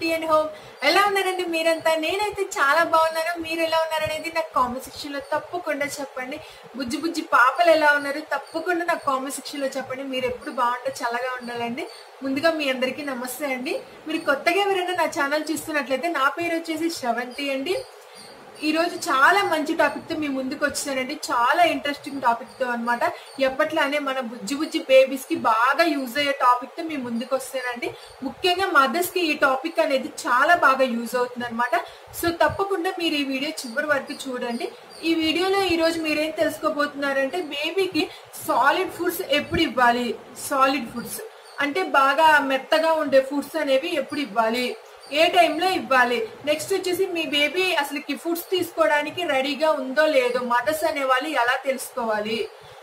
and home ఎలా ఉన్నారండి మీరంతా నేనైతే చాలా బాగున్నాను మీరు ఎలా ఉన్నారనేది నాకు కామెంట్ సెక్షన్ లో తప్పకుండా చెప్పండి బుజ్జి బుజ్జి పాపలు ఎలా ఉన్నారు తప్పకుండా నాకు కామెంట్ సెక్షన్ లో చెప్పండి మీరు ఎప్పుడు బాగుంటే చల్లగా ఉండాలండి ముందుగా మీ అందరికీ నమస్తే అండి మీరు కొత్తగా ఎవరైనా నా ఛానల్ చూస్తున్నట్లయితే నా పేరు వచ్చేసి శ్రవంతి అండి ఈ రోజు చాలా మంచి టాపిక్ తో మీ ముందుకు వచ్చానండి చాలా ఇంట్రెస్టింగ్ టాపిక్ తో అనమాట ఎప్పట్లానే మన బుజ్జి బుజ్జి బేబీస్ కి బాగా యూజ్ అయ్యే టాపిక్ తో మీ ముందుకు వస్తానండి ముఖ్యంగా మదర్స్ కి ఈ టాపిక్ అనేది చాలా బాగా యూజ్ అవుతుంది అనమాట సో తప్పకుండా మీరు ఈ వీడియో చివరి వరకు చూడండి ఈ వీడియోలో ఈ రోజు మీరేం తెలుసుకోబోతున్నారంటే బేబీకి సాలిడ్ ఫుడ్స్ ఎప్పుడు ఇవ్వాలి సాలిడ్ ఫుడ్స్ అంటే బాగా మెత్తగా ఉండే ఫుడ్స్ అనేవి ఎప్పుడు ఇవ్వాలి ఏ టైంలో ఇవ్వాలి నెక్స్ట్ వచ్చేసి మీ బేబీ అసలుకి ఫుడ్స్ తీసుకోవడానికి రెడీగా ఉందో లేదో మదర్స్ అనే వాళ్ళు ఎలా తెలుసుకోవాలి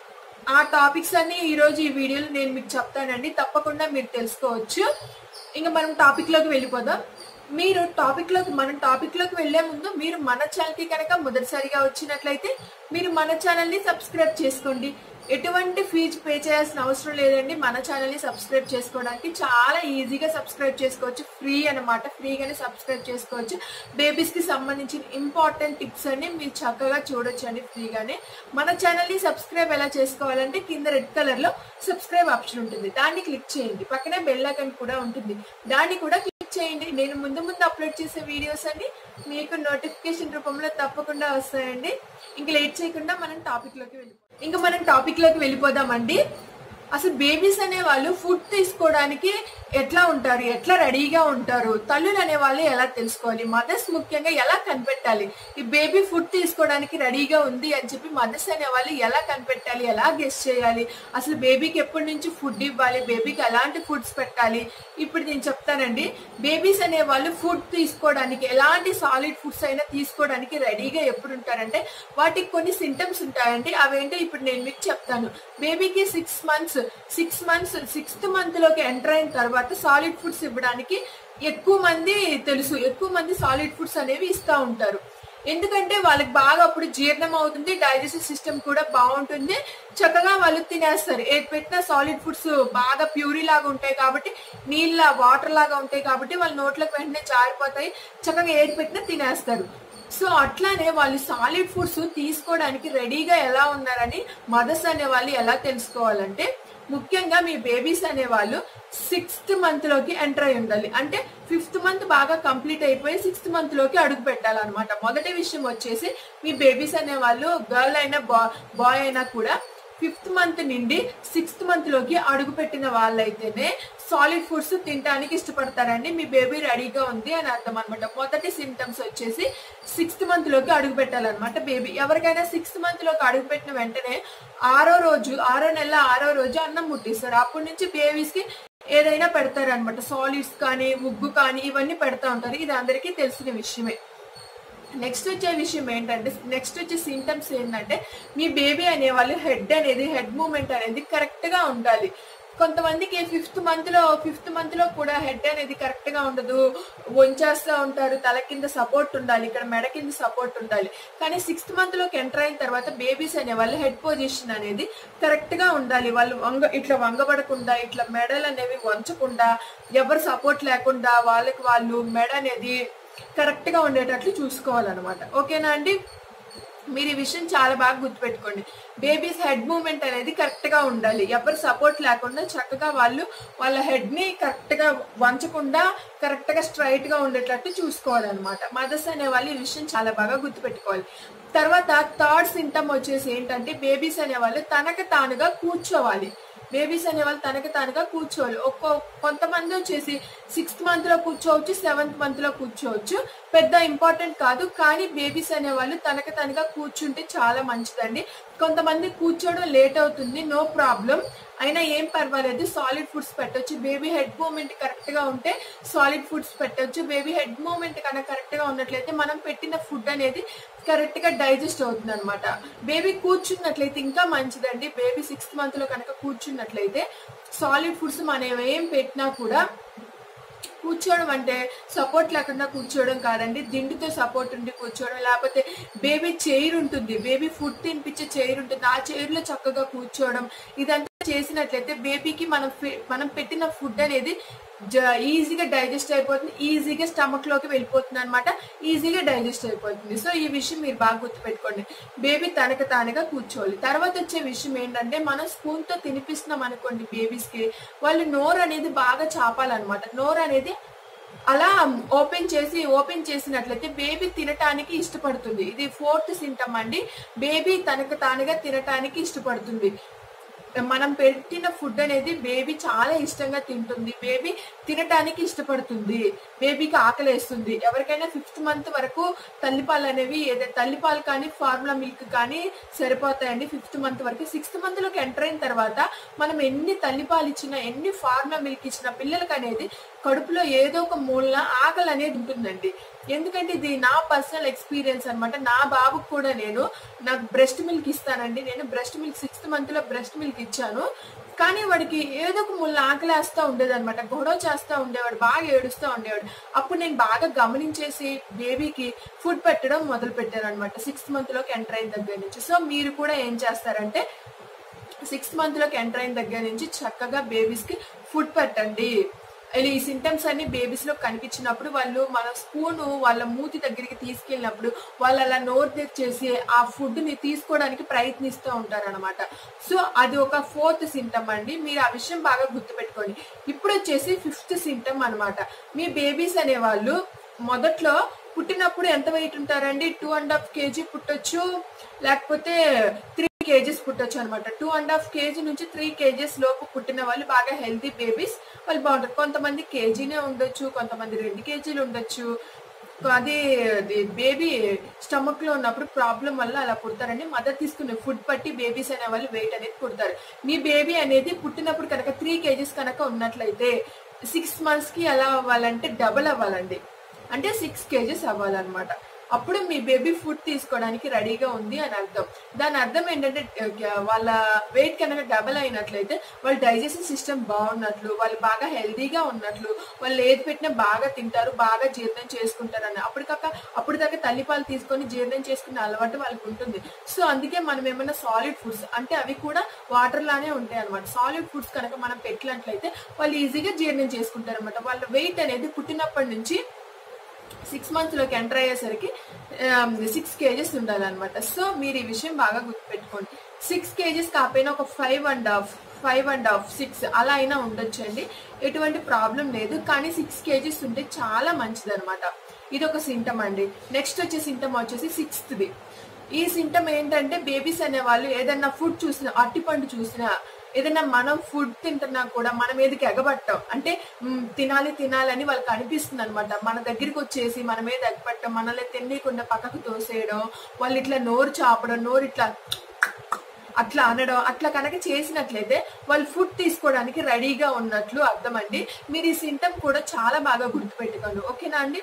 ఆ టాపిక్స్ అన్ని ఈ రోజు ఈ వీడియోలో నేను మీకు చెప్తానండి తప్పకుండా మీరు తెలుసుకోవచ్చు ఇంకా మనం టాపిక్ లోకి వెళ్ళిపోదాం మీరు టాపిక్ లోకి మన టాపిక్ లోకి వెళ్లే ముందు మీరు మన ఛానల్ కి కనుక మొదటిసారిగా వచ్చినట్లయితే మీరు మన ఛానల్ ని సబ్స్క్రైబ్ చేసుకోండి ఎటువంటి ఫీజు పే చేయాల్సిన అవసరం లేదండి మన ఛానల్ ని సబ్స్క్రైబ్ చేసుకోవడానికి చాలా ఈజీగా సబ్స్క్రైబ్ చేసుకోవచ్చు ఫ్రీ అనమాట ఫ్రీగానే సబ్స్క్రైబ్ చేసుకోవచ్చు బేబీస్ కి సంబంధించిన ఇంపార్టెంట్ టిప్స్ అన్ని మీరు చక్కగా చూడొచ్చు అండి ఫ్రీగానే మన ఛానల్ ని సబ్స్క్రైబ్ ఎలా చేసుకోవాలంటే కింద రెడ్ కలర్ లో సబ్స్క్రైబ్ ఆప్షన్ ఉంటుంది దాన్ని క్లిక్ చేయండి పక్కనే బెల్ ఐకాన్ కూడా ఉంటుంది దాన్ని కూడా క్లిక్ చేయండి నేను ముందు ముందు అప్లోడ్ చేసే వీడియోస్ అన్ని మీకు నోటిఫికేషన్ రూపంలో తప్పకుండా వస్తాయండి ఇంక లేట్ చేయకుండా మనం టాపిక్ లోకి వెళ్ళిపోతాం ఇంకా మనం టాపిక్ లోకి వెళ్ళిపోదామండి అసలు బేబీస్ అనే వాళ్ళు ఫుడ్ తీసుకోవడానికి ఎట్లా ఉంటారు ఎట్లా రెడీగా ఉంటారు తల్లులు అనే వాళ్ళు ఎలా తెలుసుకోవాలి మదర్స్ ముఖ్యంగా ఎలా కనిపెట్టాలి ఈ బేబీ ఫుడ్ తీసుకోవడానికి రెడీగా ఉంది అని చెప్పి మదర్స్ అనే వాళ్ళు ఎలా కనిపెట్టాలి ఎలా గెస్ట్ చేయాలి అసలు బేబీకి ఎప్పటి నుంచి ఫుడ్ ఇవ్వాలి బేబీకి ఎలాంటి ఫుడ్స్ పెట్టాలి ఇప్పుడు నేను చెప్తానండి బేబీస్ అనే వాళ్ళు ఫుడ్ తీసుకోవడానికి ఎలాంటి సాలిడ్ ఫుడ్స్ అయినా తీసుకోవడానికి రెడీగా ఎప్పుడు ఉంటారంటే వాటికి కొన్ని సింటమ్స్ ఉంటాయండి అవేంటో ఇప్పుడు నేను మీకు చెప్తాను బేబీకి six months six months sixth month లోకి ఎంటర్ అయిన తర్వాత సాలిడ్ ఫుడ్స్ ఇవ్వడానికి ఎక్కువ మంది తెలుసు ఎక్కువ మంది సాలిడ్ ఫుడ్స్ అనేవి ఇస్తూ ఉంటారు ఎందుకంటే వాళ్ళకి బాగా అప్పుడు జీర్ణం అవుతుంది డైజెస్టివ్ సిస్టమ్ కూడా బాగుంటుంది చక్కగా వాళ్ళు తినేస్తారు ఏది పెట్టినా సాలిడ్ ఫుడ్స్ బాగా ప్యూరీ లాగా ఉంటాయి కాబట్టి నీళ్ళ వాటర్ లాగా ఉంటాయి కాబట్టి వాళ్ళ నోట్లోకి వెంటనే జారిపోతాయి చక్కగా ఏది పెట్టినా తినేస్తారు సో అట్లానే వాళ్ళు సాలిడ్ ఫుడ్స్ తీసుకోవడానికి రెడీగా ఎలా ఉన్నారని మదర్స్ అనే వాళ్ళు ఎలా తెలుసుకోవాలంటే ముఖ్యంగా మీ బేబీస్ అనే వాళ్ళు సిక్స్త్ మంత్ లోకి ఎంటర్ అయి ఉండాలి అంటే ఫిఫ్త్ మంత్ బాగా కంప్లీట్ అయిపోయి సిక్స్త్ మంత్ లోకి అడుగు పెట్టాలన్నమాట మొదటి విషయం వచ్చేసి మీ బేబీస్ అనే వాళ్ళు గర్ల్ అయినా బాయ్ అయినా కూడా ఫిఫ్త్ మంత్ నుండి సిక్స్త్ మంత్ లోకి అడుగు పెట్టిన వాళ్ళైతేనే సాలిడ్ ఫుడ్స్ తినడానికి ఇష్టపడతారండి మీ బేబీ రెడీగా ఉంది అని అర్థం అనమాట మొదటి సిమ్టమ్స్ వచ్చేసి సిక్స్త్ మంత్ లోకి అడుగు పెట్టాలన్నమాట బేబీ ఎవరికైనా సిక్స్త్ మంత్ లోకి అడుగు పెట్టిన వెంటనే ఆరో రోజు ఆరో నెల ఆరో రోజు అన్నం ముట్టిస్తారు అప్పటి నుంచి బేబీస్ కి ఏదైనా పెడతారు అనమాట సాలిడ్స్ కానీ ఉగ్గు కానీ ఇవన్నీ పెడతా ఉంటారు ఇది అందరికీ తెలిసిన విషయమే నెక్స్ట్ వచ్చే విషయం ఏంటంటే నెక్స్ట్ వచ్చే సింటమ్స్ ఏంటంటే మీ బేబీ అనేవాళ్ళు హెడ్ అనేది హెడ్ మూమెంట్ అనేది కరెక్ట్ గా ఉండాలి కొంతమందికి ఫిఫ్త్ మంత్ లో ఫిఫ్త్ మంత్ లో కూడా హెడ్ అనేది కరెక్ట్ గా ఉండదు వంచేస్తూ ఉంటారు తల కింద సపోర్ట్ ఉండాలి ఇక్కడ మెడ కింద సపోర్ట్ ఉండాలి కానీ సిక్స్త్ మంత్ లోకి ఎంటర్ అయిన తర్వాత బేబీస్ అనే వాళ్ళు హెడ్ పొజిషన్ అనేది కరెక్ట్ గా ఉండాలి వాళ్ళు వంగ ఇట్లా వంగబడకుండా ఇట్లా మెడలు అనేవి వంచకుండా ఎవరు సపోర్ట్ లేకుండా వాళ్ళకి వాళ్ళు మెడ అనేది కరెక్ట్ గా ఉండేటట్లు చూసుకోవాలన్నమాట ఓకేనా అండి మీరు ఈ విషయం చాలా బాగా గుర్తుపెట్టుకోండి బేబీస్ హెడ్ మూమెంట్ అనేది కరెక్ట్ గా ఉండాలి ఎవరు సపోర్ట్ లేకుండా చక్కగా వాళ్ళు వాళ్ళ హెడ్ ని కరెక్ట్ గా వంచకుండా కరెక్ట్ గా స్ట్రైట్ గా ఉండేటట్టు చూసుకోవాలన్నమాట మదర్స్ అనే వాళ్ళు ఈ విషయం చాలా బాగా గుర్తుపెట్టుకోవాలి తర్వాత థర్డ్ సింటమ్ వచ్చేసి ఏంటంటే బేబీస్ అనే వాళ్ళు తనకు తానుగా కూర్చోవాలి బేబీస్ అనే వాళ్ళు తనకి తానుగా కూర్చోవాలి ఒక్కో కొంతమంది వచ్చేసి సిక్స్త్ మంత్ లో కూర్చోవచ్చు సెవెంత్ మంత్ లో కూర్చోవచ్చు పెద్ద ఇంపార్టెంట్ కాదు కానీ బేబీస్ అనే వాళ్ళు తనకి తనగా కూర్చుంటే చాలా మంచిదండి కొంతమంది కూర్చోవడం లేట్ అవుతుంది నో ప్రాబ్లం అయినా ఏం పర్వాలేదు సాలిడ్ ఫుడ్స్ పెట్టొచ్చు బేబీ హెడ్ మూమెంట్ కరెక్ట్ గా ఉంటే సాలిడ్ ఫుడ్స్ పెట్టొచ్చు బేబీ హెడ్ మూమెంట్ కనుక కరెక్ట్ గా ఉన్నట్లయితే మనం పెట్టిన ఫుడ్ అనేది కరెక్ట్ గా డైజెస్ట్ అవుతుంది అనమాట బేబీ కూర్చున్నట్లయితే ఇంకా మంచిదండి బేబీ సిక్స్త్ మంత్ లో కనుక కూర్చున్నట్లయితే సాలిడ్ ఫుడ్స్ మనం ఏం పెట్టినా కూడా కూర్చోవడం అంటే సపోర్ట్ లేకుండా కూర్చోవడం కాదండి దిండుతో సపోర్ట్ ఉండి కూర్చోవడం లేకపోతే బేబీ చైర్ ఉంటుంది బేబీ ఫుడ్ తినిపించే చైర్ ఉంటుంది ఆ చైర్ లో చక్కగా కూర్చోవడం ఇదంతా చేసినట్లయితే బేబీకి మనం ఫి- మనం పెట్టిన ఫుడ్ అనేది ఈజీగా డైజెస్ట్ అయిపోతుంది ఈజీగా స్టమక్ లోకి వెళ్ళిపోతుంది అనమాట ఈజీగా డైజెస్ట్ అయిపోతుంది సో ఈ విషయం మీరు బాగా గుర్తుపెట్టుకోండి బేబీ తనక తానుగా కూర్చోవాలి తర్వాత వచ్చే విషయం ఏంటంటే మనం స్పూన్ తో తినిపిస్తున్నాం అనుకోండి బేబీస్ కి వాళ్ళు నోరు అనేది బాగా చాపాలన్నమాట నోరు అనేది అలా ఓపెన్ చేసి ఓపెన్ చేసినట్లయితే బేబీ తినటానికి ఇష్టపడుతుంది ఇది ఫోర్త్ సింటమ్ అండి బేబీ తనకు తానుగా తినటానికి ఇష్టపడుతుంది మనం పెట్టిన ఫుడ్ అనేది బేబీ చాలా ఇష్టంగా తింటుంది బేబీ తినటానికి ఇష్టపడుతుంది బేబీకి ఆకలేస్తుంది ఎవరికైనా ఫిఫ్త్ మంత్ వరకు తల్లిపాలు అనేవి ఏదైతే తల్లిపాలు కానీ ఫార్ములా మిల్క్ కానీ సరిపోతాయండి ఫిఫ్త్ మంత్ వరకు సిక్స్త్ మంత్ లోకి ఎంటర్ అయిన తర్వాత మనం ఎన్ని తల్లిపాలు ఇచ్చినా ఎన్ని ఫార్ములా మిల్క్ ఇచ్చినా పిల్లలకి అనేది కడుపులో ఏదో ఒక మూలన ఆకలి అనేది ఉంటుందండి ఎందుకంటే ఇది నా పర్సనల్ ఎక్స్పీరియన్స్ అన్నమాట నా బాబుకు కూడా నేను నాకు బ్రెస్ట్ మిల్క్ ఇస్తానండి నేను బ్రెస్ట్ మిల్క్ సిక్స్త్ మంత్ లో బ్రెస్ట్ మిల్క్ ఇచ్చాను కానీ వాడికి ఏదో ఒక ముళ్ళ ఆకలేస్తా ఉండేది అనమాట గొడవ చేస్తా ఉండేవాడు బాగా ఏడుస్తూ ఉండేవాడు అప్పుడు నేను బాగా గమనించేసి బేబీకి ఫుడ్ పెట్టడం మొదలు పెట్టాను అనమాట సిక్స్త్ మంత్ లోకి ఎంటర్ అయిన దగ్గర నుంచి సో మీరు కూడా ఏం చేస్తారంటే సిక్స్త్ మంత్ లోకి ఎంటర్ అయిన దగ్గర నుంచి చక్కగా బేబీస్ కి ఫుడ్ పెట్టండి ఇలా ఈ సింటమ్స్ అన్ని బేబీస్ లో కనిపించినప్పుడు వాళ్ళు మన స్పూన్ వాళ్ళ మూతి దగ్గరికి తీసుకెళ్ళినప్పుడు వాళ్ళు అలా నోరు తెచ్చేసి ఆ ఫుడ్ ని తీసుకోవడానికి ప్రయత్నిస్తూ ఉంటారు అనమాట సో అది ఒక ఫోర్త్ సింటమ్ అండి మీరు ఆ విషయం బాగా గుర్తుపెట్టుకోండి ఇప్పుడు వచ్చేసి ఫిఫ్త్ సింటమ్ అన్నమాట మీ బేబీస్ అనే వాళ్ళు మొదట్లో పుట్టినప్పుడు ఎంత వెయిట్ ఉంటారండి టూ అండ్ హాఫ్ కేజీ పుట్టొచ్చు లేకపోతే త్రీ కేజీస్ పుట్టొచ్చు అనమాట టూ అండ్ హాఫ్ కేజీ నుంచి త్రీ కేజీస్ లోపు పుట్టిన వాళ్ళు బాగా హెల్తీ బేబీస్ వాళ్ళు బాగుంటారు కొంతమంది కేజీనే ఉండొచ్చు కొంతమంది రెండు కేజీలు ఉండొచ్చు అది బేబీ స్టమక్ లో ఉన్నప్పుడు ప్రాబ్లం వల్ల అలా పుడతారండి మదర్ తీసుకునే ఫుడ్ బట్టి బేబీస్ అనే వాళ్ళు వెయిట్ అనేది పుడతారు మీ బేబీ అనేది పుట్టినప్పుడు కనుక త్రీ కేజీస్ కనుక ఉన్నట్లయితే సిక్స్ మంత్స్ కి ఎలా అవ్వాలంటే డబల్ అవ్వాలండి అంటే సిక్స్ కేజెస్ అవ్వాలన్నమాట అప్పుడు మీ బేబీ ఫుడ్ తీసుకోవడానికి రెడీగా ఉంది అని అర్థం దాని అర్థం ఏంటంటే ఆ, వాళ్ళ వెయిట్ కనుక డబల్ అయినట్లయితే వాళ్ళ డైజెషన్ సిస్టమ్ బాగున్నట్లు వాళ్ళు బాగా హెల్దీగా ఉన్నట్లు వాళ్ళు ఏది పెట్టినా బాగా తింటారు బాగా జీర్ణం చేసుకుంటారు అని అప్పటికాక అప్పుడు దాకా తల్లిపాలు తీసుకొని జీర్ణం చేసుకునే అలవాటు వాళ్ళకి ఉంటుంది సో అందుకే మనం ఏమైనా సాలిడ్ ఫుడ్స్ అంటే అవి కూడా వాటర్ లానే ఉంటాయి అనమాట సాలిడ్ ఫుడ్స్ కనుక మనం పెట్టినట్లయితే వాళ్ళు ఈజీగా జీర్ణం చేసుకుంటారు అనమాట వాళ్ళ వెయిట్ అనేది పుట్టినప్పటి నుంచి సిక్స్ మంత్స్ లోకి ఎంటర్ అయ్యేసరికి సిక్స్ కేజెస్ ఉండాలన్నమాట సో మీరు ఈ విషయం బాగా గుర్తుపెట్టుకోండి సిక్స్ కేజెస్ కాకపోయినా ఒక five and half five and half six అలా అయినా ఉండొచ్చు అండి ఎటువంటి ప్రాబ్లం లేదు కానీ సిక్స్ కేజీస్ ఉంటే చాలా మంచిది అనమాట ఇది ఒక సింటమ్ అండి నెక్స్ట్ వచ్చే సింటమ్ వచ్చేసి సిక్స్త్ది ఈ సింటమ్ ఏంటంటే బేబీస్ అనే వాళ్ళు ఏదన్నా ఫుడ్ చూసినా అట్టిపండు చూసినా ఏదైనా మనం ఫుడ్ తింటున్నా కూడా మన మీదకి ఎగబట్టం అంటే మ్, తినాలి తినాలని వాళ్ళకి అనిపిస్తుంది అనమాట మన దగ్గరికి వచ్చేసి మన మీద ఎగబట్టం మనల్ని తిన్నీకుండా పక్కకు తోసేయడం వాళ్ళు ఇట్లా నోరు చాపడం నోరు ఇట్లా అట్లా అనడం అట్లా కనుక చేసినట్లయితే వాళ్ళు ఫుడ్ తీసుకోవడానికి రెడీగా ఉన్నట్లు అర్థం అండి మీరు ఈ సింటమ్ కూడా చాలా బాగా గుర్తుపెట్టుకోండి ఓకేనా అండి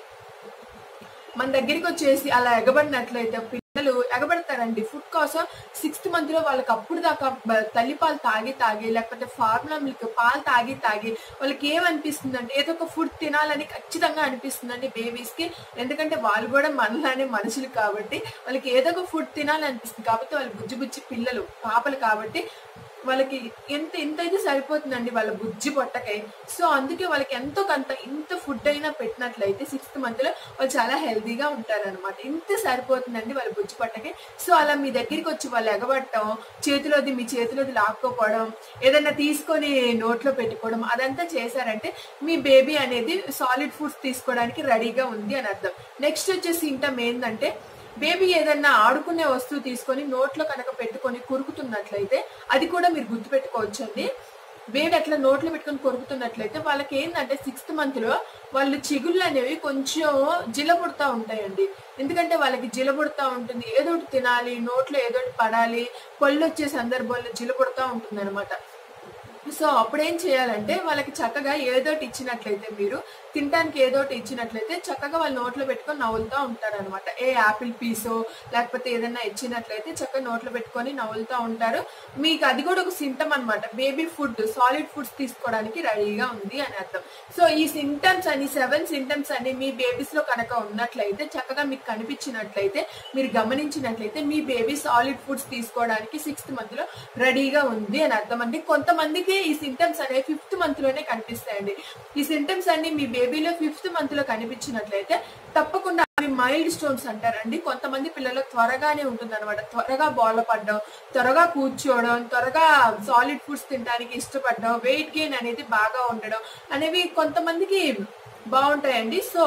మన దగ్గరికి వచ్చేసి అలా ఎగబడినట్లయితే పిల్లలు ఎగబడతారండి ఫుడ్ కోసం సిక్స్త్ మంత్ లో వాళ్ళకి అప్పుడు దాకా బ- తల్లిపాలు తాగి తాగి లేకపోతే ఫార్ములా మిల్క్ పాలు తాగి తాగి వాళ్ళకి ఏమనిపిస్తుంది అంటే ఏదో ఒక ఫుడ్ తినాలని ఖచ్చితంగా అనిపిస్తుందండి బేబీస్ కి ఎందుకంటే వాళ్ళు కూడా మనలానే మనుషులు కాబట్టి వాళ్ళకి ఏదో ఒక ఫుడ్ తినాలని అనిపిస్తుంది కాబట్టి వాళ్ళు బుజ్జి బుజ్జి పిల్లలు పాపలు కాబట్టి వాళ్ళకి ఎంత ఎంత అయితే సరిపోతుందండి వాళ్ళ బుజ్జి పొట్టకై సో అందుకే వాళ్ళకి ఎంతో కొంత ఇంత ఫుడ్ అయినా పెట్టినట్లయితే సిక్స్త్ మంత్ లో వాళ్ళు చాలా హెల్దీగా ఉంటారన్నమాట ఇంత సరిపోతుందండి వాళ్ళ బుజ్జి పొట్టకి సో అలా మీ దగ్గరికి వచ్చి వాళ్ళు ఎగబట్టడం చేతిలోది మీ చేతిలోది లాక్కోపోవడం ఏదైనా తీసుకొని నోట్లో పెట్టుకోవడం అదంతా చేశారంటే మీ బేబీ అనేది సాలిడ్ ఫుడ్స్ తీసుకోవడానికి రెడీగా ఉంది అని అర్థం నెక్స్ట్ వచ్చే సింటమ్ ఏంటంటే బేబీ ఏదన్నా ఆడుకునే వస్తువు తీసుకొని నోట్లో కనుక పెట్టుకొని కొరుకుతున్నట్లయితే అది కూడా మీరు గుర్తుపెట్టుకోవచ్చండి బేబీ అట్లా నోట్లో పెట్టుకొని కొరుకుతున్నట్లయితే వాళ్ళకి ఏంటంటే సిక్స్త్ మంత్ లో వాళ్ళు చిగుళ్ళు అనేవి కొంచెం జిలబుడతా ఉంటాయండి ఎందుకంటే వాళ్ళకి జిలబుడతా ఉంటుంది ఏదో ఒకటి తినాలి నోట్లో ఏదో ఒకటి పడాలి పళ్ళు వచ్చే సందర్భంలో జిలబుడతా ఉంటుంది అనమాట సో అప్పుడేం చేయాలంటే వాళ్ళకి చక్కగా ఏదోటి ఇచ్చినట్లయితే మీరు తినడానికి ఏదోటి ఇచ్చినట్లయితే చక్కగా వాళ్ళ నోట్లో పెట్టుకొని నవ్వులుతూ ఉంటారు అనమాట ఏ యాపిల్ పీసో లేకపోతే ఏదైనా ఇచ్చినట్లయితే చక్కగా నోట్లో పెట్టుకొని నవ్వులుతూ ఉంటారు మీకు అది కూడా ఒక సింటమ్ అన్నమాట బేబీ ఫుడ్ సాలిడ్ ఫుడ్స్ తీసుకోవడానికి రెడీగా ఉంది అని అర్థం సో ఈ సింటమ్స్ అని సెవెన్ సింటమ్స్ అని మీ బేబీస్ లో కనుక ఉన్నట్లయితే చక్కగా మీకు కనిపించినట్లయితే మీరు గమనించినట్లయితే మీ బేబీ సాలిడ్ ఫుడ్స్ తీసుకోవడానికి సిక్స్త్ మంత్ లో రెడీగా ఉంది అని అర్థం అండి కొంతమందికి అయితే ఈ సింటమ్స్ అనేవి ఫిఫ్త్ మంత్ లోనే కనిపిస్తాయండి ఈ సింటమ్స్ అన్ని మీ బేబీలో ఫిఫ్త్ మంత్ లో కనిపించినట్లయితే తప్పకుండా అవి మైల్డ్ స్టోన్స్ అంటారండి కొంతమంది పిల్లలకు త్వరగానే ఉంటుంది అనమాట త్వరగా బాల్ పడడం త్వరగా కూర్చోవడం త్వరగా సాలిడ్ ఫుడ్స్ తినడానికి ఇష్టపడడం వెయిట్ గెయిన్ అనేది బాగా ఉండడం అనేవి కొంతమందికి బాగుంటాయండి సో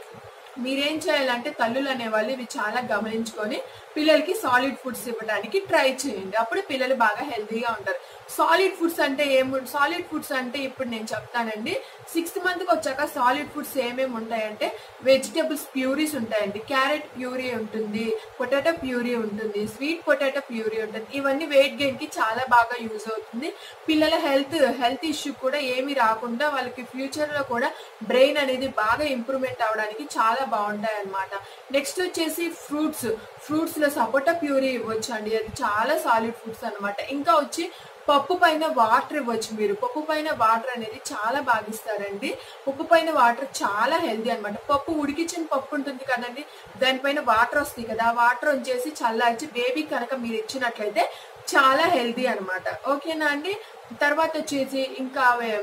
మీరేం చేయాలంటే తల్లులు అనేవాళ్ళు ఇవి చాలా గమనించుకొని పిల్లలకి సాలిడ్ ఫుడ్స్ ఇవ్వడానికి ట్రై చేయండి అప్పుడు పిల్లలు బాగా హెల్తీగా ఉంటారు సాలిడ్ ఫుడ్స్ అంటే ఏము సాలిడ్ ఫుడ్స్ అంటే ఇప్పుడు నేను చెప్తానండి సిక్స్త్ మంత్కి వచ్చాక సాలిడ్ ఫుడ్స్ ఏమేమి ఉంటాయంటే వెజిటేబుల్స్ ప్యూరీస్ ఉంటాయండి క్యారెట్ ప్యూరీ ఉంటుంది పొటాటో ప్యూరీ ఉంటుంది స్వీట్ పొటాటో ప్యూరీ ఉంటుంది ఇవన్నీ వెయిట్ గెయిన్ కి చాలా బాగా యూజ్ అవుతుంది పిల్లల హెల్త్ హెల్త్ ఇష్యూ కూడా ఏమి రాకుండా వాళ్ళకి ఫ్యూచర్ లో కూడా బ్రెయిన్ అనేది బాగా ఇంప్రూవ్మెంట్ అవడానికి చాలా బాగుంటాయి అన్నమాట నెక్స్ట్ వచ్చేసి ఫ్రూట్స్ ఫ్రూట్స్ లో సపోటా ప్యూరీ ఇవ్వచ్చు అండి అది చాలా సాలిడ్ ఫుడ్స్ అన్నమాట ఇంకా వచ్చి పప్పు పైన వాటర్ ఇవ్వచ్చు మీరు పప్పు పైన వాటర్ అనేది చాలా బాగా ఇస్తారండి పప్పు పైన వాటర్ చాలా హెల్దీ అన్నమాట పప్పు ఉడికించిన పప్పు ఉంటుంది కదండి దానిపైన వాటర్ వస్తాయి కదా ఆ వాటర్ వచ్చేసి చల్లార్చి బేబీ కనుక మీరు ఇచ్చినట్లయితే చాలా హెల్దీ అన్నమాట ఓకేనా అండి తర్వాత వచ్చేసి ఇంకా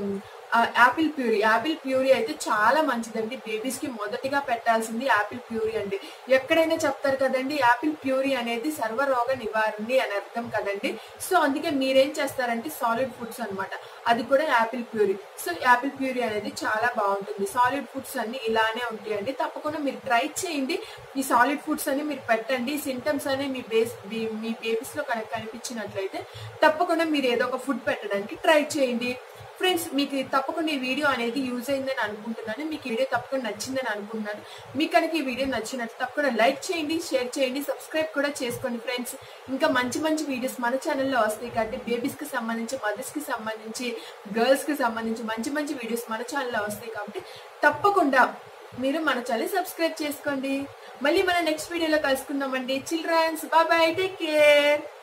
యాపిల్ ప్యూరీ యాపిల్ ప్యూరీ అయితే చాలా మంచిదండి బేబీస్ కి మొదటిగా పెట్టాల్సింది యాపిల్ ప్యూరీ అండి ఎక్కడైనా చెప్తారు కదండి యాపిల్ ప్యూరీ అనేది సర్వరోగ నివారణి అని అర్థం కదండి సో అందుకే మీరేం చేస్తారంటే సాలిడ్ ఫుడ్స్ అన్నమాట అది కూడా apple puree so apple puree అనేది చాలా బాగుంటుంది సాలిడ్ ఫుడ్స్ అన్ని ఇలానే ఉంటాయండి తప్పకుండా మీరు ట్రై చేయండి ఈ సాలిడ్ ఫుడ్స్ అని మీరు పెట్టండి సింటమ్స్ అనే మీ బేస్ మీ బేబీస్ లో కనుక కనిపించినట్లయితే తప్పకుండా మీరు ఏదో ఒక ఫుడ్ పెట్టడానికి ట్రై చేయండి ఫ్రెండ్స్ మీకు తప్పకుండా ఈ వీడియో అనేది యూజ్ అయిందని అనుకుంటున్నాను మీకు ఈ వీడియో తప్పకుండా నచ్చిందని అనుకుంటున్నాను మీకు కనుక ఈ వీడియో నచ్చినట్టు తప్పకుండా లైక్ చేయండి షేర్ చేయండి సబ్స్క్రైబ్ కూడా చేసుకోండి ఫ్రెండ్స్ ఇంకా మంచి మంచి వీడియోస్ మన ఛానల్లో వస్తాయి కాబట్టి బేబీస్ కి సంబంధించి మదర్స్ కి సంబంధించి గర్ల్స్ కి సంబంధించి మంచి మంచి వీడియోస్ మన ఛానల్లో వస్తాయి కాబట్టి తప్పకుండా మీరు మన ఛానల్ సబ్స్క్రైబ్ చేసుకోండి మళ్ళీ మన నెక్స్ట్ వీడియోలో కలుసుకుందామండి children's bye bye take care